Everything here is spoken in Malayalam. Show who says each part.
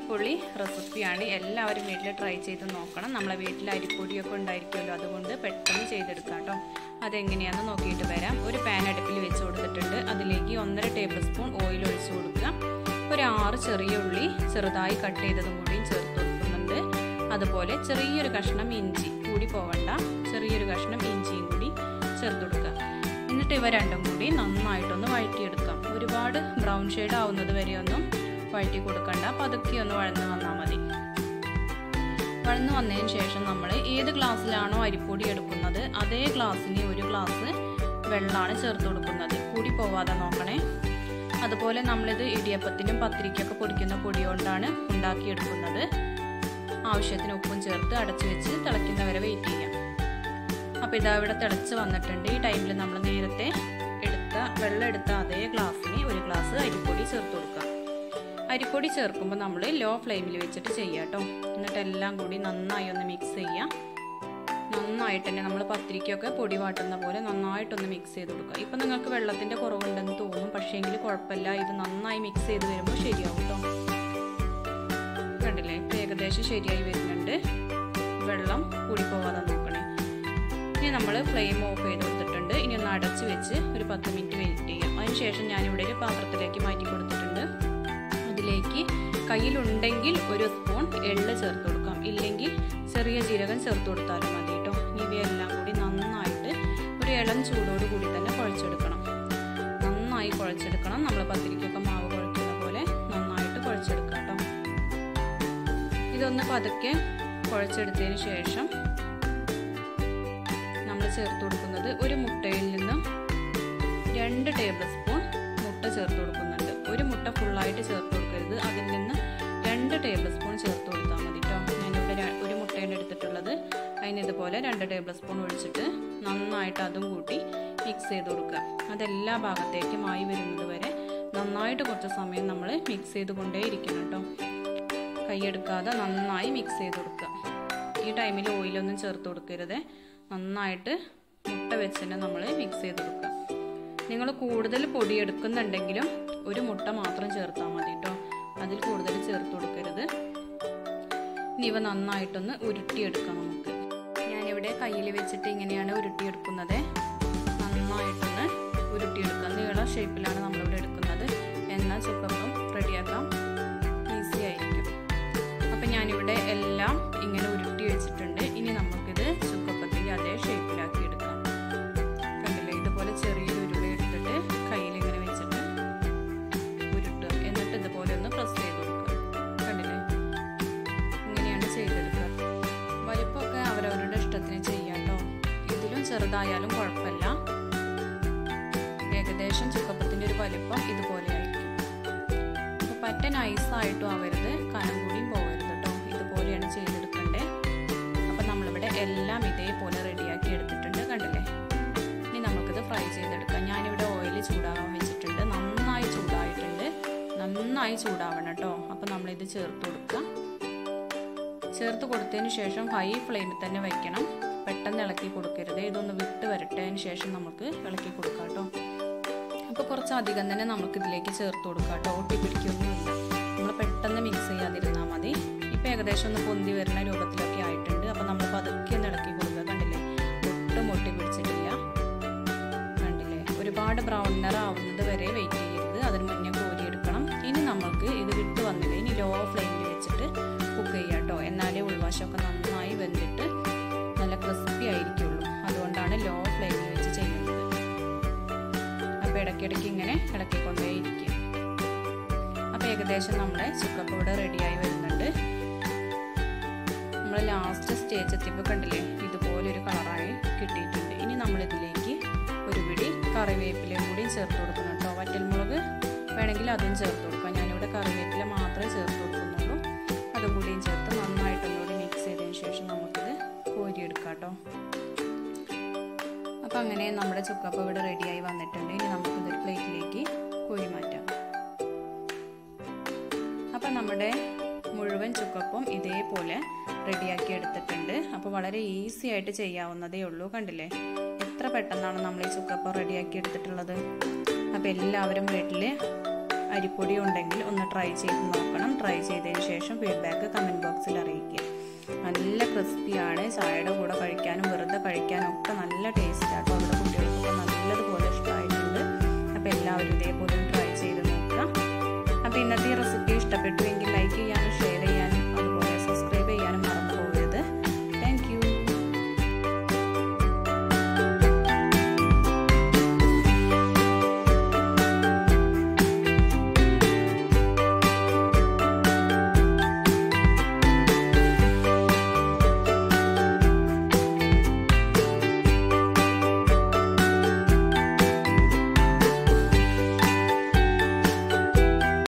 Speaker 1: അടിപൊളി റെസിപ്പിയാണ് എല്ലാവരും വീട്ടിൽ ട്രൈ ചെയ്ത് നോക്കണം നമ്മളെ വീട്ടിൽ അരിപ്പൊടിയൊക്കെ ഉണ്ടായിരിക്കുമല്ലോ അതുകൊണ്ട് പെട്ടെന്ന് ചെയ്തെടുക്കാം കേട്ടോ അതെങ്ങനെയാണെന്ന് നോക്കിയിട്ട് വരാം ഒരു പാൻ അടുപ്പിൽ വെച്ച് കൊടുത്തിട്ടുണ്ട് അതിലേക്ക് ഒന്നര ടേബിൾ സ്പൂൺ ഓയിൽ ഒഴിച്ചു കൊടുക്കുക ഒരു ആറ് ചെറിയ ഉള്ളി ചെറുതായി കട്ട് ചെയ്തതും കൂടിയും ചേർത്ത് കൊടുക്കുന്നുണ്ട് അതുപോലെ ചെറിയൊരു കഷ്ണം ഇഞ്ചി കൂടി പോവണ്ട ചെറിയൊരു കഷ്ണം ഇഞ്ചിയും കൂടി ചേർത്ത് കൊടുക്കുക എന്നിട്ട് ഇവ രണ്ടും കൂടി നന്നായിട്ടൊന്ന് വഴറ്റിയെടുക്കാം ഒരുപാട് ബ്രൗൺ ഷെയ്ഡ് ആവുന്നത് വരെ ഒന്നും വഴറ്റി കൊടുക്കണ്ട പതുക്കെ ഒന്ന് വഴന്ന് വന്നാൽ മതി വഴന്ന് വന്നതിന് ശേഷം നമ്മൾ ഏത് ഗ്ലാസ്സിലാണോ അരിപ്പൊടി എടുക്കുന്നത് അതേ ഗ്ലാസ്സിന് ഒരു ഗ്ലാസ് വെള്ളമാണ് ചേർത്ത് കൊടുക്കുന്നത് കൂടി പോവാതെ നോക്കണേ അതുപോലെ നമ്മളിത് ഇടിയപ്പത്തിനും പത്തിരിക്കൊക്കെ പൊടിക്കുന്ന പൊടി കൊണ്ടാണ് ഉണ്ടാക്കിയെടുക്കുന്നത് ആവശ്യത്തിന് ഉപ്പും ചേർത്ത് അടച്ചു വെച്ച് തിളയ്ക്കുന്നവരെ വെയിറ്റ് ചെയ്യാം അപ്പോൾ ഇതാ ഇവിടെ തിളച്ച് വന്നിട്ടുണ്ട് ഈ ടൈമിൽ നമ്മൾ നേരത്തെ എടുത്ത വെള്ളം എടുത്ത അതേ ഗ്ലാസ്സിന് ഒരു ഗ്ലാസ് അരിപ്പൊടി ചേർത്ത് കൊടുക്കുക അരിപ്പൊടി ചേർക്കുമ്പോൾ നമ്മൾ ലോ ഫ്ലെയിമിൽ വെച്ചിട്ട് ചെയ്യാം കേട്ടോ എന്നിട്ട് എല്ലാം കൂടി നന്നായി ഒന്ന് മിക്സ് ചെയ്യാം നന്നായിട്ട് തന്നെ നമ്മൾ പത്തിരിക്കൊക്കെ പൊടി വാട്ടുന്ന പോലെ നന്നായിട്ടൊന്ന് മിക്സ് ചെയ്ത് കൊടുക്കുക ഇപ്പം നിങ്ങൾക്ക് വെള്ളത്തിൻ്റെ കുറവുണ്ടെന്ന് തോന്നും പക്ഷേങ്കിൽ കുഴപ്പമില്ല ഇത് നന്നായി മിക്സ് ചെയ്ത് വരുമ്പോൾ ശരിയാവും കേട്ടോ കണ്ടില്ലേ ഇപ്പം ഏകദേശം ശരിയായി വരുന്നുണ്ട് വെള്ളം കൂടിപ്പോവാതെ നോക്കണേ ഇനി നമ്മൾ ഫ്ലെയിം ഓഫ് ചെയ്ത് കൊടുത്തിട്ടുണ്ട് ഇനി ഒന്ന് അടച്ച് വെച്ച് ഒരു പത്ത് മിനിറ്റ് വെയിറ്റ് ചെയ്യാം അതിനുശേഷം ഞാനിവിടെ ഒരു പാത്രത്തിലേക്ക് മാറ്റി കൊടുത്തിട്ടുണ്ട് അതിലേക്ക് കയ്യിലുണ്ടെങ്കിൽ ഒരു സ്പൂൺ എള്ള് ചേർത്ത് കൊടുക്കാം ഇല്ലെങ്കിൽ ചെറിയ ജീരകം ചേർത്ത് കൊടുത്താലും മതി കേട്ടോ ഇവയെല്ലാം കൂടി നന്നായിട്ട് ഒരു ഇളം ചൂടോട് കൂടി തന്നെ കുഴച്ചെടുക്കണം നന്നായി കുഴച്ചെടുക്കണം നമ്മൾ പത്തിരിക്കൊക്കെ മാവ് കുഴക്കുന്ന പോലെ നന്നായിട്ട് കുഴച്ചെടുക്കാം കേട്ടോ ഇതൊന്ന് പതുക്കെ കുഴച്ചെടുത്തതിന് ശേഷം നമ്മൾ ചേർത്ത് കൊടുക്കുന്നത് ഒരു മുട്ടയിൽ നിന്നും രണ്ട് ടേബിൾ സ്പൂൺ മുട്ട ചേർത്ത് കൊടുക്കുന്നുണ്ട് ഒരു മുട്ട ഫുള്ളായിട്ട് ചേർത്ത് കൊടുക്കരുത് അതിൽ നിന്ന് രണ്ട് ടേബിൾ സ്പൂൺ ചേർത്ത് കൊടുത്താൽ മതി കേട്ടോ ഞാനിവിടെ ഒരു മുട്ടയാണ് എടുത്തിട്ടുള്ളത് അതിന് ഇതുപോലെ രണ്ട് ടേബിൾ സ്പൂൺ ഒഴിച്ചിട്ട് നന്നായിട്ട് അതും കൂട്ടി മിക്സ് ചെയ്ത് കൊടുക്കുക അതെല്ലാ ഭാഗത്തേക്കും ആയി വരുന്നത് വരെ നന്നായിട്ട് കുറച്ച് സമയം നമ്മൾ മിക്സ് ചെയ്ത് കൊണ്ടേയിരിക്കണം കേട്ടോ കൈയെടുക്കാതെ നന്നായി മിക്സ് ചെയ്ത് കൊടുക്കുക ഈ ടൈമിൽ ഓയിലൊന്നും ചേർത്ത് കൊടുക്കരുത് നന്നായിട്ട് മുട്ട വെച്ച് തന്നെ നമ്മൾ മിക്സ് ചെയ്ത് കൊടുക്കുക നിങ്ങൾ കൂടുതൽ പൊടി എടുക്കുന്നുണ്ടെങ്കിലും ഒരു മുട്ട മാത്രം ചേർത്താൽ മതി കേട്ടോ അതിൽ കൂടുതൽ ചേർത്ത് കൊടുക്കരുത് ഇനി ഇവ നന്നായിട്ടൊന്ന് ഉരുട്ടിയെടുക്കാം നമുക്ക് ഞാനിവിടെ കയ്യിൽ വെച്ചിട്ട് ഇങ്ങനെയാണ് ഉരുട്ടിയെടുക്കുന്നത് നന്നായിട്ടൊന്ന് ഉരുട്ടിയെടുക്കുക നീള ഷേപ്പിലാണ് നമ്മളിവിടെ എടുക്കുന്നത് എന്നാൽ ചുക്കപ്പം റെഡിയാക്കാം ഈസി ആയിരിക്കും അപ്പം ഞാനിവിടെ എല്ലാം ഇങ്ങനെ ഉരുട്ടി വെച്ചിട്ടുണ്ട് ഇനി നമുക്കിത് ചുക്കപ്പത്തിൻ്റെ അതേ ഷേപ്പിലാക്കി എടുക്കാം കണ്ടില്ലേ ഇതുപോലെ ചെറിയൊരു ഉരുള എടുത്തിട്ട് കയ്യിൽ ഇങ്ങനെ വെച്ചിട്ട് ഉരുട്ടുക എന്നിട്ട് ഇതുപോലെ ഒന്ന് പ്രസ് ചെയ്ത് കൊടുക്കുക കണ്ടില്ലേ ഇങ്ങനെയാണ് ചെയ്തെടുക്കുക വലിപ്പമൊക്കെ അവരവരുടെ ഇഷ്ടത്തിന് ചെയ്യാം കേട്ടോ ഇതിലും ചെറുതായാലും കുഴപ്പമില്ല ഏകദേശം ചുക്കപ്പത്തിൻ്റെ ഒരു വലിപ്പം ഇതുപോലെ ആയിരിക്കും അപ്പോൾ പറ്റ നൈസായിട്ടും ആവരുത് കനം കൂടിയും പോകരുത് കേട്ടോ ഇതുപോലെയാണ് ചെയ്തെടുക്കണ്ടേ അപ്പം നമ്മളിവിടെ എല്ലാം ഇതേപോലെ റെഡിയാക്കി എടുത്തിട്ടുണ്ട് കണ്ടില്ലേ ഇനി നമുക്കിത് ഫ്രൈ ചെയ്തെടുക്കാം ഞാനിവിടെ ഓയിൽ ചൂടാകാൻ വെച്ചിട്ടുണ്ട് നന്നായി ചൂടായിട്ടുണ്ട് നന്നായി ചൂടാവണം കേട്ടോ അപ്പം നമ്മളിത് ചേർത്ത് കൊടുക്കുക ചേർത്ത് കൊടുത്തതിന് ശേഷം ഹൈ ഫ്ലെയിമിൽ തന്നെ വയ്ക്കണം പെട്ടെന്ന് ഇളക്കി കൊടുക്കരുത് ഇതൊന്ന് വിട്ട് വരട്ടതിന് ശേഷം നമുക്ക് ഇളക്കി കൊടുക്കാം കേട്ടോ അപ്പോൾ കുറച്ച് അധികം തന്നെ നമുക്ക് ഇതിലേക്ക് ചേർത്ത് കൊടുക്കാം കേട്ടോ ഒട്ടി പിടിക്കൊന്നുമില്ല നമ്മൾ പെട്ടെന്ന് മിക്സ് ചെയ്യാതിരുന്നാൽ മതി ഇപ്പോൾ ഏകദേശം ഒന്ന് പൊന്തി വരുന്ന രൂപത്തിലൊക്കെ ആയിട്ടുണ്ട് അപ്പോൾ നമ്മൾ പതുക്കെ ഒന്ന് ഇളക്കി കൊടുക്കുക കണ്ടില്ലേ ഒട്ടും ഒട്ടി പിടിച്ചിട്ടില്ല കണ്ടില്ലേ ഒരുപാട് ബ്രൗൺ നിറം ആവുന്നത് വരെ വെയിറ്റ് ചെയ്യരുത് അതിന് മുന്നേ കോരിയെടുക്കണം ഇനി നമുക്ക് ഇത് വിട്ട് വന്നില്ല ഇനി ലോ ഫ്ലെയിമിൽ വെച്ചിട്ട് കുക്ക് ചെയ്യാം കേട്ടോ എന്നാലേ ഉൾവശമൊക്കെ നന്നായി വെന്തിട്ട് നല്ല ക്രിസ്പി ആയിരിക്കുള്ളൂ അതുകൊണ്ടാണ് ലോ ഫ്ലെയിമിൽ വെച്ച് ചെയ്യുന്നത് അപ്പോൾ ഇടയ്ക്കിടയ്ക്ക് ഇങ്ങനെ ഇളക്കിക്കൊണ്ടേയിരിക്കും അപ്പോൾ ഏകദേശം നമ്മുടെ ചുക്കപ്പ് ഇവിടെ റെഡിയായി വരുന്നുണ്ട് നമ്മൾ ലാസ്റ്റ് സ്റ്റേജ് എത്തിയപ്പോൾ കണ്ടില്ലേ ഇതുപോലെ ഒരു കളറായി കിട്ടിയിട്ടുണ്ട് ഇനി നമ്മളിതിലേക്ക് ഒരു പിടി കറിവേപ്പിലയും കൂടി ചേർത്ത് കൊടുക്കണം കേട്ടോ വറ്റൽമുളക് വേണമെങ്കിൽ അതും ചേർത്ത് കൊടുക്കാം ഞാനിവിടെ കറിവേപ്പില മാത്രമേ ചേർത്ത് കൊടുക്കുന്നുള്ളൂ അതും കൂടിയും ചേർത്ത് നന്നായിട്ടൊന്നുകൂടി മിക്സ് ചെയ്തതിന് ശേഷം നമുക്കിത് കോരിയെടുക്കാം കേട്ടോ അപ്പോൾ അങ്ങനെ നമ്മുടെ ചുക്കപ്പം ഇവിടെ റെഡിയായി വന്നിട്ടുണ്ട് ഇനി നമുക്കിതൊരു പ്ലേറ്റിലേക്ക് കോരി മാറ്റാം അപ്പം നമ്മുടെ മുഴുവൻ ചുക്കപ്പം ഇതേപോലെ റെഡിയാക്കി എടുത്തിട്ടുണ്ട് അപ്പോൾ വളരെ ഈസി ആയിട്ട് ചെയ്യാവുന്നതേ ഉള്ളൂ കണ്ടില്ലേ എത്ര പെട്ടെന്നാണ് നമ്മൾ ഈ ചുക്കപ്പം റെഡിയാക്കി എടുത്തിട്ടുള്ളത് അപ്പോൾ എല്ലാവരും വീട്ടിൽ അരിപ്പൊടിയോ ഉണ്ടെങ്കിൽ ഒന്ന് ട്രൈ ചെയ്ത് നോക്കണം ട്രൈ ചെയ്തതിന് ശേഷം ഫീഡ്ബാക്ക് കമൻറ്റ് ബോക്സിൽ അറിയിക്കുക നല്ല ക്രിസ്പിയാണ് ചായയുടെ കൂടെ കഴിക്കാനും വെറുതെ കഴിക്കാനും ഒക്കെ നല്ല ടേസ്റ്റാട്ടോ അവിടെ കുട്ടികൾ